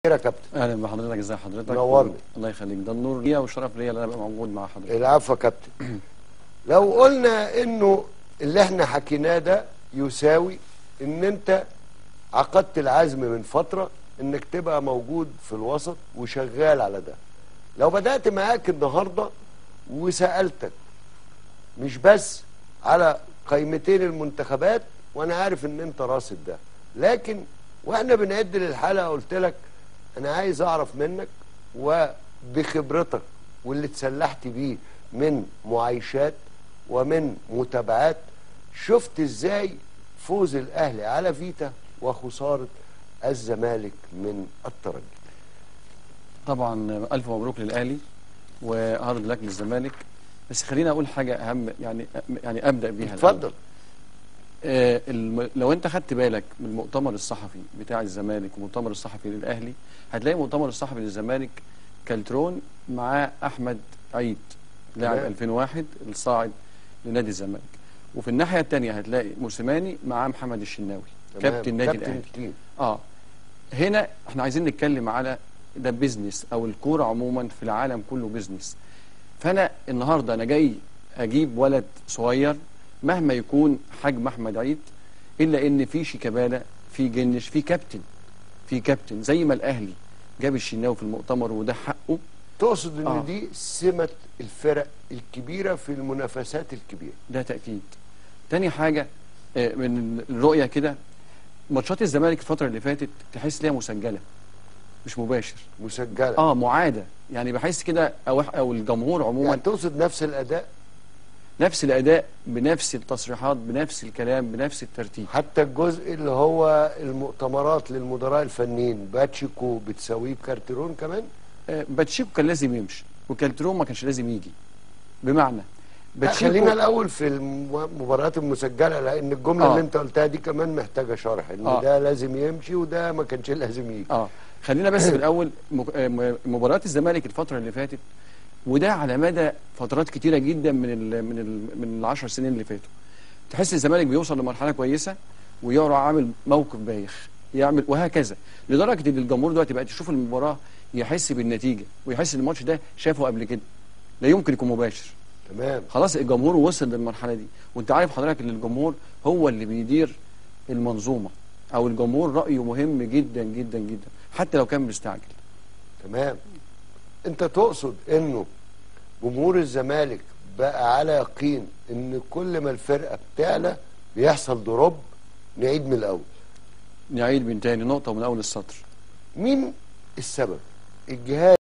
يا كابتن اهلا بحضرتك ازي حضرتك نورني. الله يخليك ده النور ليا وشرف ليا ان انا ابقى موجود مع حضرتك العفو يا كابتن لو قلنا انه اللي احنا حكيناه ده يساوي ان انت عقدت العزم من فترة انك تبقى موجود في الوسط وشغال على ده لو بدأت معاك النهاردة وسألتك مش بس على قيمتين المنتخبات وانا عارف ان انت راصد ده لكن واحنا بنعد للحلقة قلت لك انا عايز اعرف منك وبخبرتك واللي اتسلحت بيه من معايشات ومن متابعات شفت ازاي فوز الاهلي على فيتا وخسارة الزمالك من الترجي طبعا الف مبروك للاهلي وهارد لك للزمالك بس خليني اقول حاجه اهم يعني يعني ابدا بيها الأول. اتفضل آه الم... لو انت خدت بالك من المؤتمر الصحفي بتاع الزمالك والمؤتمر الصحفي للاهلي هتلاقي المؤتمر الصحفي للزمالك كالترون مع احمد عيد لاعب تمام. 2001 الصاعد لنادي الزمالك وفي الناحيه الثانيه هتلاقي موسيماني مع محمد الشناوي تمام. كابتن النادي كابتن الاهلي التيم اه هنا احنا عايزين نتكلم على ده بيزنس او الكوره عموما في العالم كله بيزنس فانا النهارده انا جاي اجيب ولد صغير مهما يكون حجم احمد عيد الا ان في شيكابالا في جنش في كابتن في كابتن زي ما الاهلي جاب الشناوي في المؤتمر وده حقه تقصد ان آه. دي سمة الفرق الكبيرة في المنافسات الكبيرة ده تاكيد تاني حاجه آه، من الرؤيه كده ماتشات الزمالك الفتره اللي فاتت تحس ليها مسجله مش مباشر مسجلة اه معاده يعني بحس كده او او الجمهور عموما يعني تقصد نفس الاداء نفس الاداء بنفس التصريحات بنفس الكلام بنفس الترتيب حتى الجزء اللي هو المؤتمرات للمدراء الفنيين باتشيكو بتساويه بكارتيرون كمان آه باتشيكو كان لازم يمشي وكالترون ما كانش لازم يجي بمعنى لا، خلينا الاول في المباريات المسجله لان الجمله آه. اللي انت قلتها دي كمان محتاجه شرح ان آه. ده لازم يمشي وده ما كانش لازم يجي اه خلينا بس في الاول مك- آه، م- مباريات الزمالك الفتره اللي فاتت وده على مدى فترات كتيره جدا من ال من ال من العشر سنين اللي فاتوا تحس الزمالك بيوصل لمرحله كويسه ويقرا عامل موقف بايخ يعمل وهكذا لدرجه ان الجمهور دلوقتي بقى يشوف المباراه يحس بالنتيجه ويحس ان الماتش ده شافه قبل كده لا يمكن يكون مباشر تمام خلاص الجمهور وصل للمرحله دي وانت عارف حضرتك ان الجمهور هو اللي بيدير المنظومه او الجمهور رايه مهم جدا جدا جدا حتى لو كان مستعجل تمام انت تقصد انه جمهور الزمالك بقى على يقين ان كل ما الفرقه بتعلى بيحصل دروب نعيد من الاول نعيد من تاني نقطه من اول السطر مين السبب الجهاز